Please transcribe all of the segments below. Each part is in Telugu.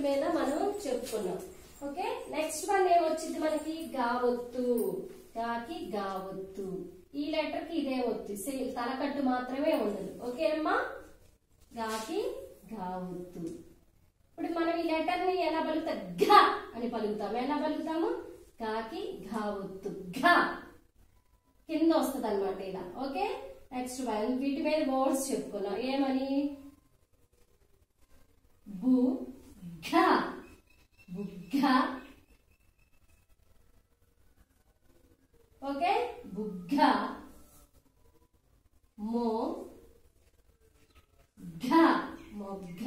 మీద మనం చెప్పుకున్నాం ఓకే నెక్స్ట్ వన్ ఏమొచ్చింది మనకి గావొత్తు గాకి గావొత్తు ఈ లెటర్ కి ఇదే ఒత్తు సేమ్ తలకట్టు మాత్రమే ఉండదు ఓకే అమ్మా గాకి గావొత్తు ఇప్పుడు మనం ఈ లెటర్ ని ఎలా పలుకుతాం ఘ అని పలుకుతాం ఎలా పలుకుతాము గాకి ఘావొత్తు ఘ కింద వస్తుంది అనమాట ఇలా ఓకే నెక్స్ట్ వన్ వీటి మీద వర్డ్స్ చెప్పుకున్నాం ఏమని బు ఘ బుగ్గ ఓకే బుగ్గ మో ఘ మొగ్గ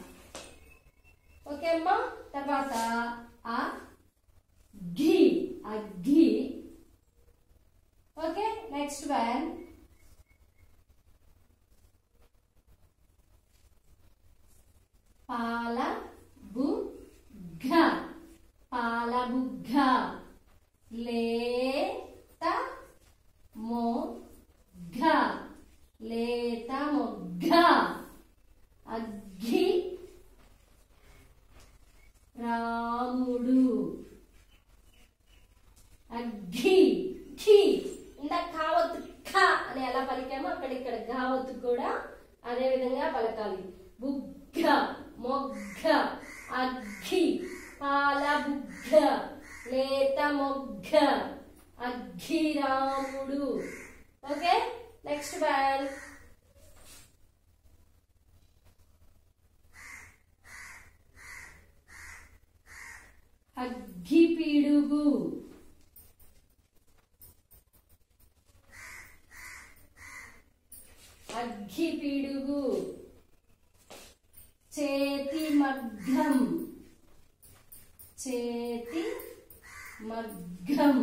ఓకే అమ్మా తర్వాత ఆ ఘీ అగ్గి ఓకే నెక్స్ట్ వన్ పాల బుగ్గ పాల బుగ్గ లేత మొగ్గ లేత మొగ్గ అగ్గి రాముడు అగ్గి ఘీ ఇందాక కావత్తు ఖ అని ఎలా పలికామో అక్కడ ఇక్కడ గావత్తు కూడా అదే విధంగా పలకాలి బుగ్గ మొగ్గ అగ్గి పాల బుగ్గ లేత మొగ్గ అగ్గి రాముడు ఓకే నెక్స్ట్ వన్ అగ్గి పిడుగు అగ్గి పిడుగు చేతి మగ్గం చేతి మగ్గం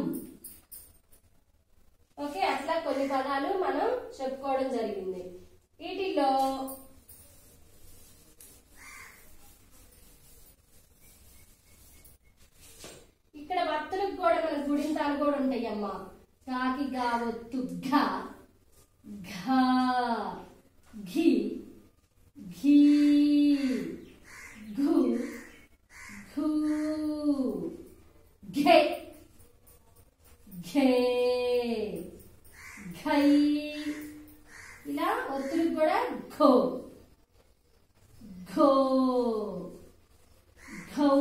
ఓకే అట్లా కొన్ని పదాలు మనం చెప్పుకోవడం జరిగింది వీటిలో ఇక్కడ వత్తులకు కూడా మన గుడింతాలు కూడా ఉంటాయి అమ్మా కాకి గావొత్తు ఘ ఘ ఘి ఘీ ఘు ఘూ ఘే ఘే ఘై ఇలా ఒత్తులకు కూడా ఘో ఘో ఘౌ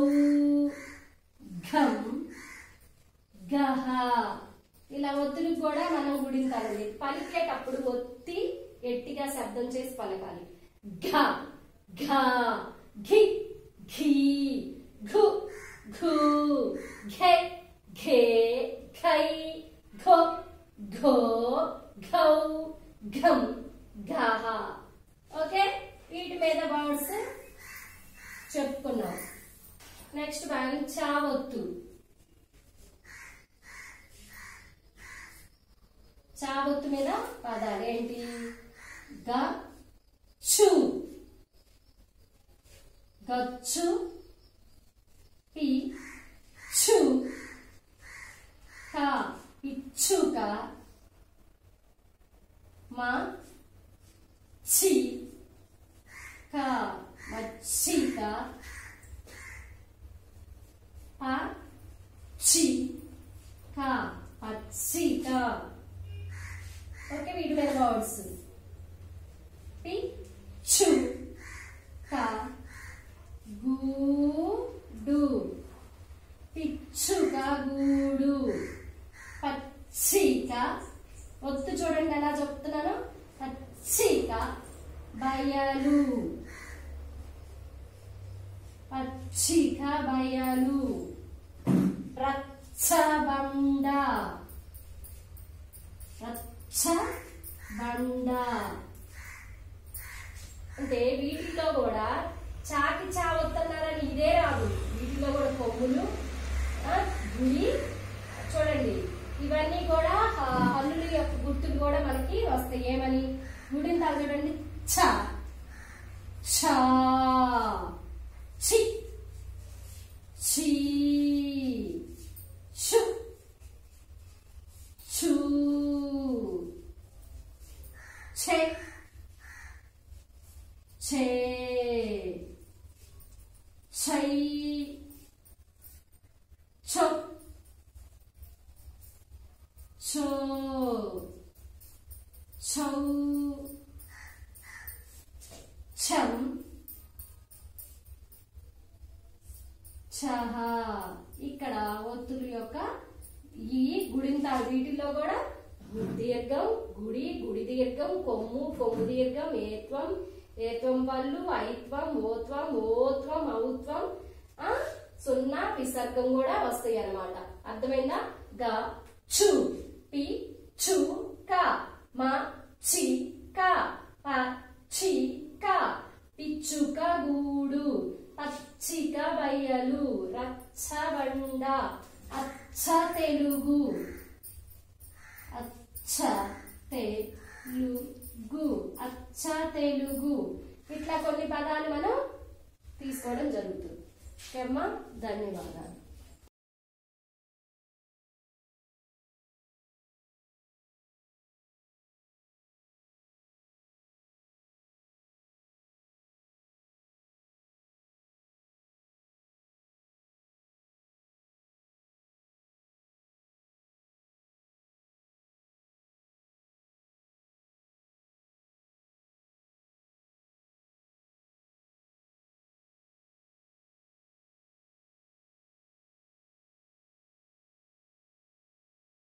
ఘం గహ ఇలా ఒత్తులకు కూడా మనం గుడించాలండి పలికేటప్పుడు ఒత్తి గట్టిగా శబ్దం చేసి పలకాలి ఘ ఘ ఘి ఘీ ఘు ఘూ ఘె ఘే ఘై ఘో ఘో ఘౌ ఘం ఘహ ఓకే వీటి మీద వర్డ్స్ చెప్పుకున్నాం నెక్స్ట్ వన్ చావొత్తు చావొత్తు మీద పదాలు ఏంటి గ చు గచ్చు పి చు క పిచ్చుక మా చి క మచ్చిక ప చి క పచ్చిక ఓకే వీటి మీద వర్డ్స్ పి చు క గూడు పిచ్చుక గూడు పచ్చిక ఒత్తు చూడండి ఎలా చెప్తున్నాను పచ్చిక బయలు పచ్చిక బయలు రచ్చబండ రచ్చబండ అంటే వీటిలో కూడా చాకి చావొద్దన్నారని ఇదే రాదు వీటిలో కూడా కొమ్ములు ఆ, గుడి చూడండి ఇవన్నీ కూడా ఆ, హల్లుల యొక్క గుర్తులు కూడా మనకి వస్తాయి ఏమని గుడిని తాగు చూడండి చ ఛ చి ఛీ షు చూ ఛే ఛే ఛై ఛహ ఇక్కడ ఒత్తుల యొక్క ఈ గుడింత వీటిలో కూడా దీర్ఘం గుడి గుడి దీర్ఘం కొమ్ము కొమ్ము దీర్ఘం ఏత్వం ఏత్వం పళ్ళు ఐత్వం ఓత్వం ఓత్వం ఔత్వం ఆ సున్నా విసర్గం కూడా వస్తాయి అన్నమాట అర్థమైందా గ చు పి చు క మ చి క ప చి క పిచ్చుక గూడు పచ్చిక బయలు రచ్చబండ అచ్చ తెలుగు అచ్చ తెలుగు అచ్చ తెలుగు ఇట్లా కొన్ని పదాలు మనం తీసుకోవడం జరుగుతుంది ఓకే అమ్మా ధన్యవాదాలు